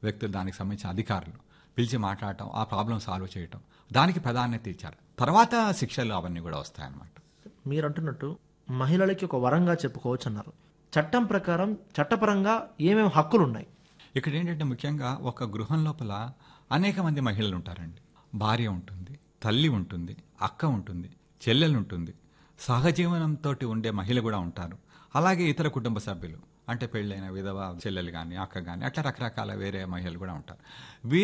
వ్యక్తులు దానికి సంబంధించిన అధికారులు పిలిచి మాట్లాడటం ఆ ప్రాబ్లం సాల్వ్ చేయటం దానికి ప్రాధాన్యత ఇచ్చారు తర్వాత శిక్షలు అవన్నీ కూడా వస్తాయన్నమాట మీరు అంటున్నట్టు మహిళలకి ఒక వరంగా చెప్పుకోవచ్చు అన్నారు చట్టం ప్రకారం చట్టపరంగా ఏమేమి హక్కులు ఉన్నాయి ఇక్కడ ఏంటంటే ముఖ్యంగా ఒక గృహం లోపల అనేక మంది మహిళలు ఉంటారండి భార్య ఉంటుంది తల్లి ఉంటుంది అక్క ఉంటుంది చెల్లెలు ఉంటుంది సహజీవనంతో ఉండే మహిళ కూడా ఉంటారు అలాగే ఇతర కుటుంబ సభ్యులు అంటే పెళ్ళైన విధవ చెల్లెలు కానీ అక్క కానీ అట్లా రకరకాల వేరే మహిళలు కూడా ఉంటారు వీ